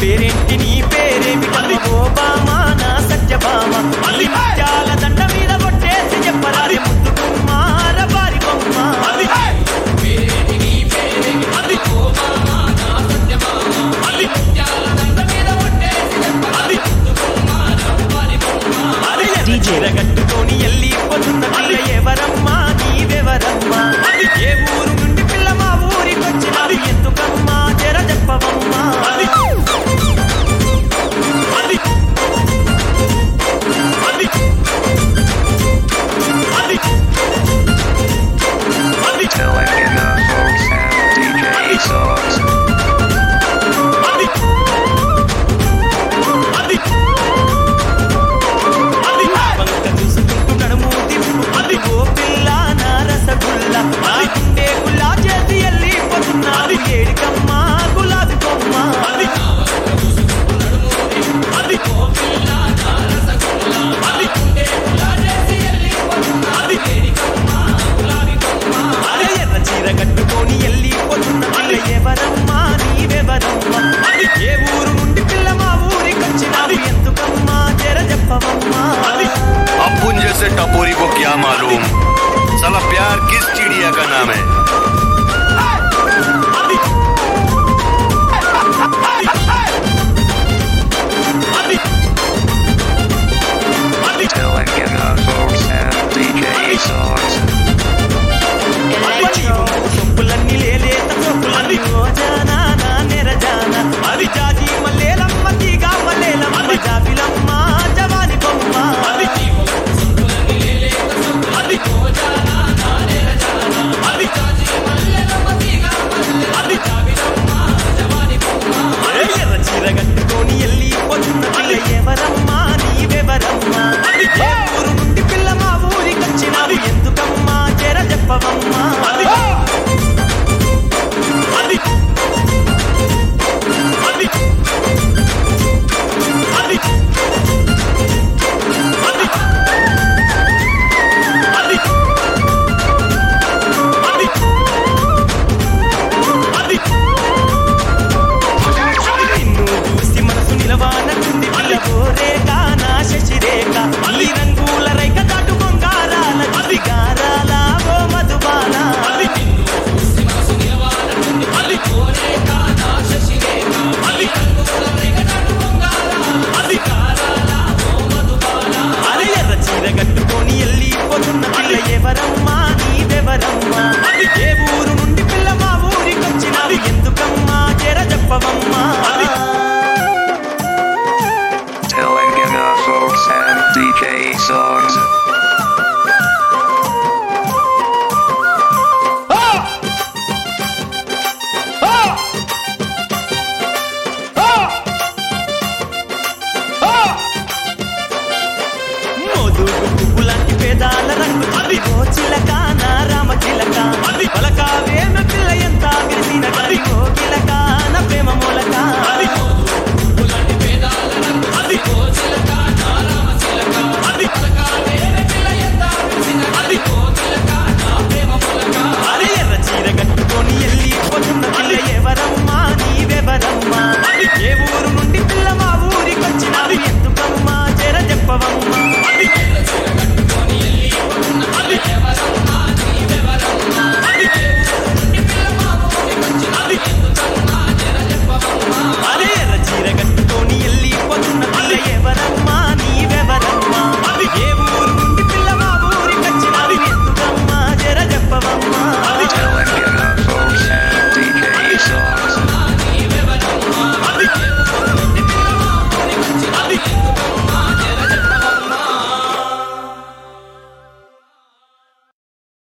పేరేంటి నీ పేరేమి ఓబామా నా సత్యభామ అది ముత్యాల దండ మీద కొట్టేసి చెప్పరాది ముద్దు కుమార బారి బొమ్మ DJ. కట్టుకొని ఎల్లి పొద్దున్న పిల్ల ఎవరమ్మా నీవెవరమ్మా ఏ ఊరు నుండి పిల్ల మా ఊరికొచ్చినది ఎందుకమ్మా జర చెప్పవమ్మా Telegina Folks and DJ Songs. వంక చూసుకుంటూ నడుము తిప్పు అది ఓ పిల్ల నా రసగుల్ల నా గుండె గుల్లా చేసి ఎల్లి పొద్దున్నది ఏడికమ్మా గులాబీ కొమ్మ అరే ఎర్ర చీర కట్టుకొని ఎల్లి పొద్దున్న పిల్ల ఎవరమ్మా నీవెవరమ్మా ఏ ఊరు నుండి పిల్ల మా ఊరికొచ్చినది ఎందుకమ్మా జర చెప్పవమ్మా अपुन जैसे टपोरी को क्या मालूम साला प्यार किस चिड़िया का नाम है Telegina Folks and DJ Songs. Electro. సొప్పులన్నీ లేలేత సొప్పులన్నీ రోజానా నా నెరజాన అది జాజి మల్లేలమ్మ తీగ మల్లేలమ్మ జాబిలమ్మ జవాని బొమ్మ ఎర్ర చీర కట్టుకొని ఎల్లి పొద్దున్న పిల్ల ఎవరమ్మా నీవెవరమ్మా ఏ ఊరు నుండి పిల్ల మా ఊరికొచ్చినావు ఎందుకమ్మా జర చెప్పవమ్మా నిన్ను చూసి మనసు నిలవానట్టుంది పిల్లబోరేక నా శశిరేఖ ఈ రంగుల రైక దాటు బొంగారాల దిగారాల ఓ మధుబాల అరే ఎర్ర చీర కట్టుకొని ఎల్లి పొద్దున్న పిల్ల ఎవరమ్మా నీవెవరమ్మా ఏ ఊరు నుండి పిల్ల మా ఊరికొచ్చినావు ఎందుకమ్మా జర చెప్పవమ్మా Telegina Folks and DJ Songs. మోదుగు పువ్వు లాంటి పేదాల రంగు అది చిలక నా